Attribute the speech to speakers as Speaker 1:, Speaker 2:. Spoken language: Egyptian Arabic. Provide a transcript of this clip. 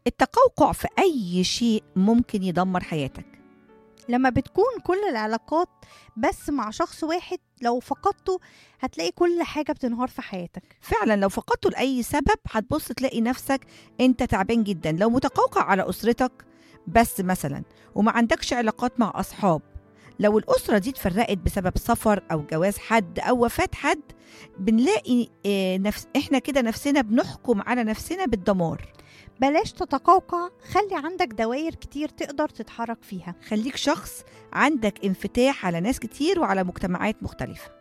Speaker 1: التقوقع في أي شيء ممكن يدمر حياتك
Speaker 2: لما بتكون كل العلاقات بس مع شخص واحد لو فقدته هتلاقي كل حاجة بتنهار في حياتك
Speaker 1: فعلا لو فقدته لأي سبب هتبص تلاقي نفسك أنت تعبان جدا لو متقوقع على أسرتك بس مثلا وما عندكش علاقات مع أصحاب لو الأسرة دي اتفرقت بسبب سفر أو جواز حد أو وفاة حد بنلاقي آه، نفس إحنا كده نفسنا بنحكم على نفسنا بالدمار
Speaker 2: بلاش تتقوقع خلي عندك دوائر كتير تقدر تتحرك فيها
Speaker 1: خليك شخص عندك انفتاح على ناس كتير وعلى مجتمعات مختلفة